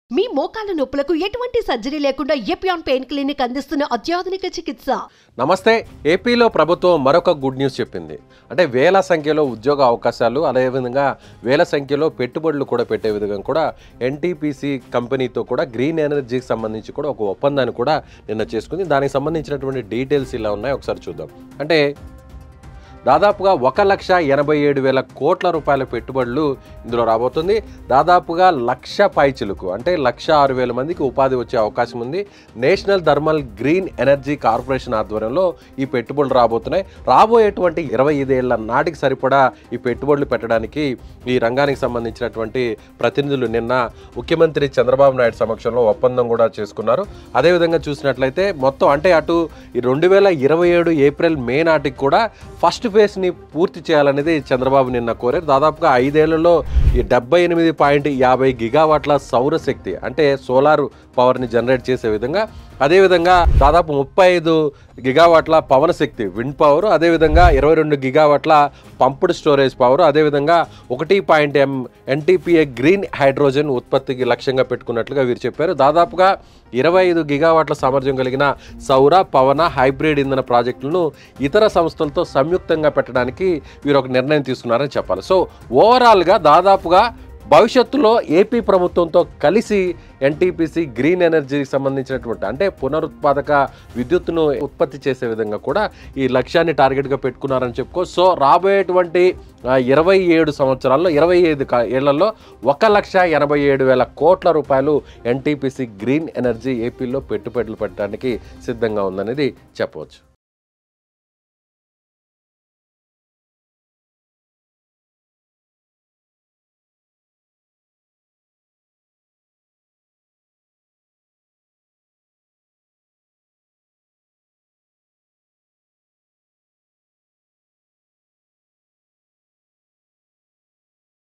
మీ మోకాల నొప్పులకు ఎటువంటి సర్జరీ లేకుండా ఎపియాన్ పెయిన్ క్లినిక్ అందిస్తున్న అత్యాధునిక చికిత్స నమస్తే ఏపీలో ప్రభుత్వం మరొక గుడ్ న్యూస్ చెప్పింది అంటే వేల సంఖ్యలో ఉద్యోగ అవకాశాలు అదేవిధంగా వేల సంఖ్యలో పెట్టుబడులు కూడా పెట్టే విధంగా కూడా ఎన్టీపీసీ కంపెనీతో కూడా గ్రీన్ ఎనర్జీకి సంబంధించి కూడా ఒక ఒప్పందాన్ని కూడా నిన్న చేసుకుంది దానికి సంబంధించినటువంటి డీటెయిల్స్ ఇలా ఉన్నాయి ఒకసారి చూద్దాం అంటే దాదాపుగా ఒక లక్ష ఎనభై ఏడు వేల కోట్ల రూపాయల పెట్టుబడులు ఇందులో రాబోతుంది దాదాపుగా లక్ష పైచిలుకు అంటే లక్ష ఆరు వేల మందికి ఉపాధి వచ్చే అవకాశం ఉంది National Thermal Green Energy Corporation ఆధ్వర్యంలో ఈ పెట్టుబడులు రాబోతున్నాయి రాబోయేటువంటి ఇరవై ఐదేళ్ల నాటికి సరిపడా ఈ పెట్టుబడులు పెట్టడానికి ఈ రంగానికి సంబంధించినటువంటి ప్రతినిధులు నిన్న ముఖ్యమంత్రి చంద్రబాబు నాయుడు సమక్షంలో ఒప్పందం కూడా చేసుకున్నారు అదేవిధంగా చూసినట్లయితే మొత్తం అంటే అటు ఈ రెండు వేల ఇరవై ఏడు ఏప్రిల్ మే నాటికి కూడా ఫస్ట్ ఫేజ్ని పూర్తి చేయాలనేది చంద్రబాబు నిన్న కోరారు దాదాపుగా ఐదేళ్లలో ఈ డెబ్బై ఎనిమిది పాయింట్ యాభై గిగావాట్ల సౌరశక్తి అంటే సోలార్ పవర్ని జనరేట్ చేసే విధంగా అదేవిధంగా దాదాపు ముప్పై ఐదు గిగావాట్ల పవన శక్తి విండ్ పవర్ అదేవిధంగా ఇరవై రెండు గిగావాట్ల పంప్డ్ స్టోరేజ్ పవర్ అదేవిధంగా ఒకటి point M NTPA green hydrogen ఉత్పత్తికి లక్ష్యంగా పెట్టుకున్నట్లుగా వీరు చెప్పారు దాదాపుగా ఇరవై ఐదు గిగావాట్ల సామర్థ్యం కలిగిన సౌర పవన హైబ్రిడ్ ఇంధన ప్రాజెక్టులను ఇతర సంస్థలతో సంయుక్తంగా పెట్టడానికి వీరు ఒక నిర్ణయం తీసుకున్నారని చెప్పాలి సో ఓవరాల్గా దాదాపుగా భవిష్యత్తులో ఏపీ ప్రభుత్వంతో కలిసి ఎన్టీపీసీ గ్రీన్ ఎనర్జీకి సంబంధించినటువంటి అంటే పునరుత్పాదక విద్యుత్తును ఉత్పత్తి చేసే విధంగా కూడా ఈ లక్ష్యాన్ని టార్గెట్గా పెట్టుకున్నారని చెప్పుకో సో రాబోయేటువంటి ఆ, ఇరవై ఏడు సంవత్సరాల్లో ఇరవై ఐదు కా- ఏళ్లలో ఒక లక్ష ఎనభై ఏడు వేల కోట్ల రూపాయలు ఎన్టీపీసీ గ్రీన్ ఎనర్జీ ఏపీలో పెట్టుబడులు పెట్టడానికి సిద్ధంగా ఉందనేది చెప్పవచ్చు